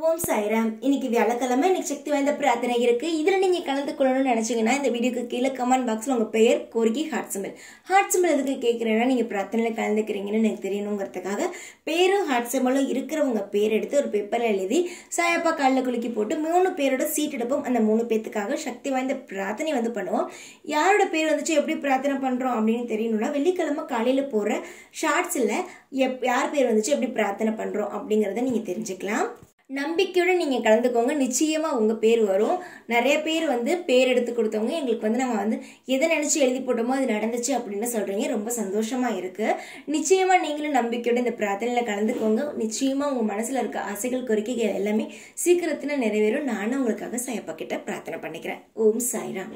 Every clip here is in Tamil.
ஓம் சாய்ராம் இன்னைக்கு வியாழக்கிழமை இன்னைக்கு சக்தி வாய்ந்த பிரார்த்தனை இருக்கு இதுல நீங்க கலந்து கொள்ளணும்னு நினைச்சீங்கன்னா இந்த வீடியோக்கு கீழே கமெண்ட் பாக்ஸ்ல உங்க பெயர் கோரிக்கை ஹார்ட் சிம்பிள் ஹார்ட் சிம்பிள் எதுக்கு கேட்கிறேன்னா நீங்க பிரார்த்தனையில கலந்துக்கிறீங்கன்னு எனக்கு தெரியணுங்கிறதுக்காக பேரும் ஹார்ட் சிம்பிளும் இருக்கிறவங்க பேர் எடுத்து ஒரு பேப்பர்ல எழுதி சாயப்பா காலில் குலுக்கி போட்டு மூணு பேரோட சீட் எடுப்போம் அந்த மூணு பேத்துக்காக சக்தி வாய்ந்த பிரார்த்தனை வந்து பண்ணுவோம் யாரோட பேர் வந்துச்சு எப்படி பிரார்த்தனை பண்றோம் அப்படின்னு தெரியணும்னா வெள்ளிக்கிழமை காலையில போற ஷார்ட்ஸ்ல எப் யார் பேர் வந்துச்சு எப்படி பிரார்த்தனை பண்றோம் அப்படிங்கறத நீங்க தெரிஞ்சுக்கலாம் நம்பிக்கையோட நீங்கள் கலந்துக்கோங்க நிச்சயமாக உங்கள் பேர் வரும் நிறைய பேர் வந்து பேர் எடுத்து கொடுத்தவங்க எங்களுக்கு வந்து நாங்கள் வந்து எதை நினச்சி எழுதி போட்டோமோ அது நடந்துச்சு அப்படின்னு சொல்கிறீங்க ரொம்ப சந்தோஷமாக இருக்குது நிச்சயமாக நீங்களும் நம்பிக்கையோட இந்த பிரார்த்தனையில் கலந்துக்கோங்க நிச்சயமாக உங்கள் மனசில் இருக்க ஆசைகள் கோரிக்கைகள் எல்லாமே சீக்கிரத்தில் நிறைவேறும் நானும் உங்களுக்காக சாயப்பாக்கிட்ட பிரார்த்தனை பண்ணிக்கிறேன் ஓம் சாய்ராம்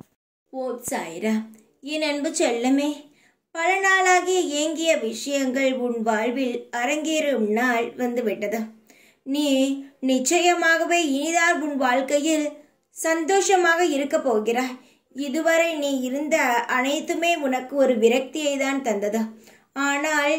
ஓம் சாய்ராம் என் அன்பு செல்லமே பல நாளாகிய ஏங்கிய விஷயங்கள் உன் வாழ்வில் அரங்கேறும் நாள் வந்து விட்டது நீ நிச்சயமாகவே இனிதான் உன் வாழ்க்கையில் சந்தோஷமாக இருக்க போகிறாய் இதுவரை நீ இருந்த அனைத்துமே உனக்கு ஒரு விரக்தியை தான் தந்தது ஆனால்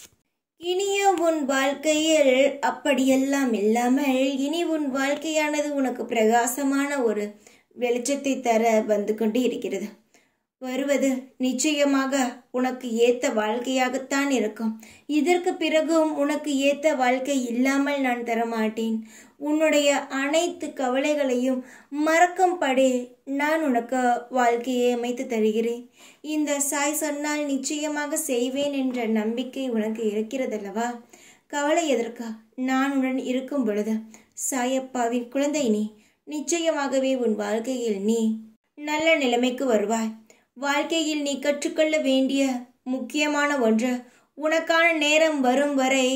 இனிய உன் வாழ்க்கையில் அப்படியெல்லாம் இல்லாமல் இனி உன் வாழ்க்கையானது உனக்கு பிரகாசமான ஒரு வெளிச்சத்தை தர வந்து கொண்டு இருக்கிறது வருவது நிச்சயமாக உனக்கு ஏத்த வாழ்க்கையாகத்தான் இருக்கும் இதற்கு பிறகும் உனக்கு ஏத்த வாழ்க்கை இல்லாமல் நான் தரமாட்டேன் உன்னுடைய அனைத்து கவலைகளையும் மறக்கும்படி நான் உனக்கு வாழ்க்கையை அமைத்து தருகிறேன் இந்த சாய் சொன்னால் நிச்சயமாக செய்வேன் என்ற நம்பிக்கை உனக்கு இருக்கிறதல்லவா கவலை எதற்கா நான் உடன் இருக்கும் பொழுது சாயப்பாவின் குழந்தை நீ நிச்சயமாகவே உன் வாழ்க்கையில் நீ நல்ல நிலைமைக்கு வருவாய் வாழ்க்கையில் நீ கற்றுக்கொள்ள வேண்டிய முக்கியமான ஒன்று உனக்கான நேரம் வரும் வரை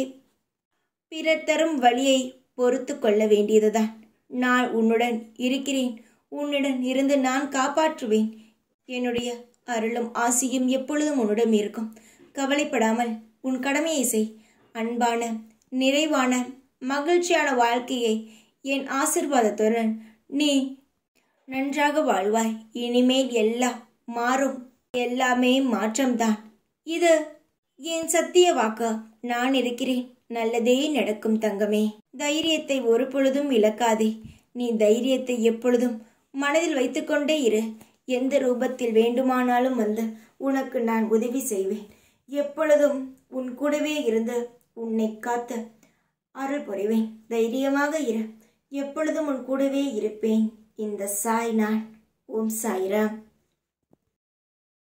பிறர் தரும் வழியை பொறுத்து கொள்ள வேண்டியதுதான் நான் உன்னுடன் இருக்கிறேன் உன்னுடன் இருந்து நான் காப்பாற்றுவேன் என்னுடைய அருளும் ஆசியும் எப்பொழுதும் உன்னுடன் இருக்கும் கவலைப்படாமல் உன் கடமையை செய் அன்பான நிறைவான மகிழ்ச்சியான வாழ்க்கையை என் ஆசிர்வாதத்துடன் நீ நன்றாக வாழ்வாய் இனிமேல் எல்லாம் மாறும் எல்லாமே மாற்றம்தான் இது என் சத்திய வாக்கு நான் இருக்கிறேன் நல்லதே நடக்கும் தங்கமே தைரியத்தை ஒரு பொழுதும் இழக்காதே நீ தைரியத்தை எப்பொழுதும் மனதில் வைத்துக்கொண்டே இரு எந்த ரூபத்தில் வேண்டுமானாலும் வந்து உனக்கு நான் உதவி செய்வேன் எப்பொழுதும் உன் கூடவே இருந்து உன்னை காத்து அருள் புரிவேன் தைரியமாக இரு எப்பொழுதும் உன் கூடவே இருப்பேன் இந்த சாய் நான் ஓம் சாய்ராம்